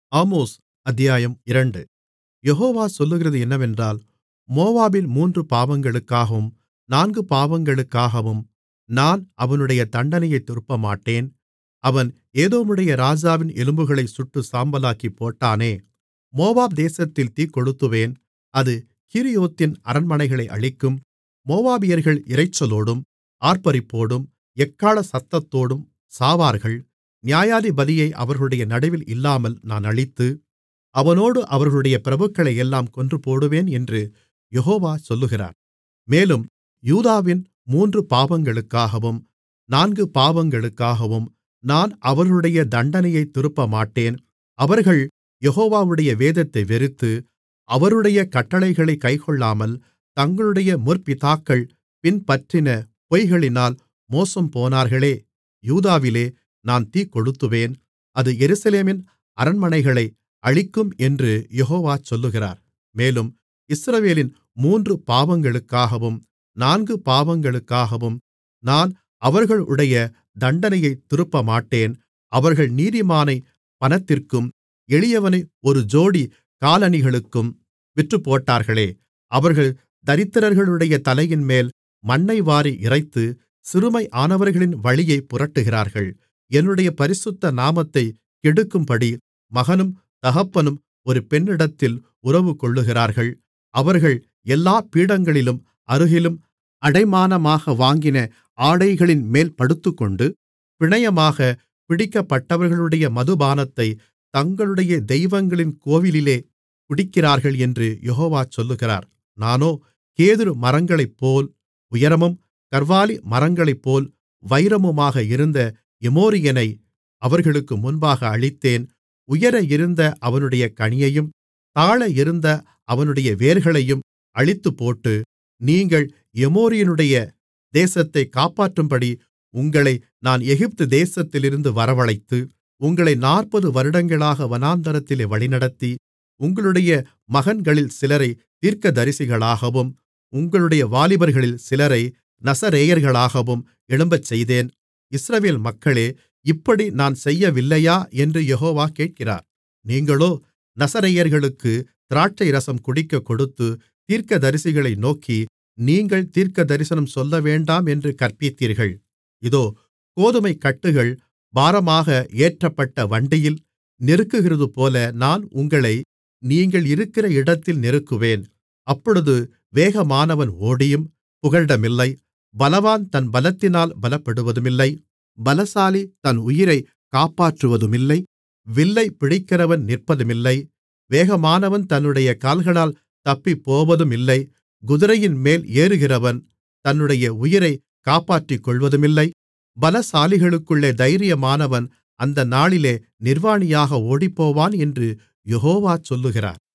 Amos அத்தியாயம் இரண்டு யெகோவா சொல்லுகிறது என்னவென்றால் மோவாபின் மூன்று பாவங்களுக்காகவும் நான்கு பாவங்களுக்காகவும் நான் அவனுடைய தண்டனையைத் திருப்பமாட்டேன் அவன் ஏதோமுடைய ராஜாவின் எலும்புகளைச் சுட்டுச் சாம்பலாக்கிப் போட்டானே மோவாப் தேசத்தில் தீக்கொளுத்துவேன் அது கீரியோத்தின் அரண்மனைகளை அழிக்கும் மோவாபியர்கள் இரைச்சலோடும் ஆர்ப்பரிப்போடும் எக்காள சத்தத்தோடும் சாவார்கள் நியாயாதிபதியை அவர்களுடைய நடுவில் இல்லாமல் நான் அழித்து அவனோடு அவர்களுடைய பிரபுக்களையெல்லாம் கொன்றுபோடுவேன் என்று யெகோவா சொல்லுகிறார் மேலும் யூதாவின் மூன்று பாவங்களுக்காகவும் நான்கு பாவங்களுக்காகவும் நான் அவர்களுடைய தண்டனையைத் திருப்பமாட்டேன் அவர்கள் யெகோவாவுடைய வேதத்தை வெறுத்து அவருடைய கட்டளைகளைக் கைக்கொள்ளாமல் தங்களுடைய முற்பிதாக்கள் பின்பற்றின பொய்களினால் மோசம்போனார்களே யூதாவிலே நான் தீக்கொளுத்துவேன் அது எருசலேமின் அரண்மனைகளை அழிக்கும் என்று யெகோவா சொல்லுகிறார் மேலும் இஸ்ரவேலின் மூன்று பாவங்களுக்காகவும் நான்கு பாவங்களுக்காகவும் நான் அவர்களுடைய தண்டனையைத் திருப்பமாட்டேன் அவர்கள் நீதிமானைப் பணத்திற்கும் எளியவனை ஒரு ஜோடி காலணிகளுக்கும் விற்றுப்போட்டார்களே அவர்கள் தரித்திரர்களுடைய தலையின்மேல் மண்ணை வாரி இறைத்து சிறுமையானவர்களின் வழியைப் புரட்டுகிறார்கள் என்னுடைய பரிசுத்த நாமத்தைக் கெடுக்கும்படி மகனும் தகப்பனும் ஒரு பெண்ணிடத்தில் உறவுகொள்ளுகிறார்கள் அவர்கள் எல்லாப் பீடங்களிலும் அருகிலும் அடைமானமாக வாங்கின ஆடைகளின்மேல் படுத்துக்கொண்டு பிணையமாகப் பிடிக்கப்பட்டவர்களுடைய மதுபானத்தைத் தங்களுடைய தெய்வங்களின் கோவிலிலே குடிக்கிறார்கள் என்று யெகோவா சொல்லுகிறார் நானோ கேதுரு மரங்களைப்போல் உயரமும் கர்வாலி மரங்களைப்போல் வைரமுமாக இருந்த எமோரியனை அவர்களுக்கு முன்பாக அழித்தேன் உயர இருந்த அவனுடைய கனியையும் தாழ இருந்த அவனுடைய வேர்களையும் அழித்துப்போட்டு நீங்கள் எமோரியனுடைய தேசத்தைக் காப்பாற்றும்படி உங்களை நான் எகிப்து தேசத்திலிருந்து வரவழைத்து உங்களை நாற்பது வருடங்களாக வனாந்திரத்திலே வழிநடத்தி உங்களுடைய மகன்களில் சிலரை தீர்க்கதரிசிகளாகவும் உங்களுடைய வாலிபர்களில் சிலரை நசரேயர்களாகவும் எழும்பச்செய்தேன் இஸ்ரவேல் மக்களே இப்படி நான் செய்யவில்லையா என்று யெகோவா கேட்கிறார் நீங்களோ நசரேயர்களுக்கு திராட்சைரசம் குடிக்கக் கொடுத்து தீர்க்கதரிசிகளை நோக்கி நீங்கள் தீர்க்கதரிசனம் சொல்லவேண்டாம் என்று கற்பித்தீர்கள் இதோ கோதுமைக் கட்டுகள் பாரமாக ஏற்றப்பட்ட வண்டியில் நெருக்குகிறதுபோல நான் உங்களை நீங்கள் இருக்கிற இடத்தில் நெருக்குவேன் அப்பொழுது வேகமானவன் ஓடியும் புகலிடமில்லை பலவான் தன் பலத்தினால் பலப்படுவதுமில்லை பலசாலி தன் உயிரைக் காப்பாற்றுவதுமில்லை வில்லைப் பிடிக்கிறவன் நிற்பதுமில்லை வேகமானவன் தன்னுடைய கால்களால் தப்பிப்போவதுமில்லை குதிரையின்மேல் ஏறுகிறவன் தன்னுடைய உயிரைக் காப்பாற்றிக்கொள்வதுமில்லை பலசாலிகளுக்குள்ளே தைரியமானவன் அந்த நாளிலே நிர்வாணியாக ஓடிப்போவான் என்று யெகோவா சொல்லுகிறார்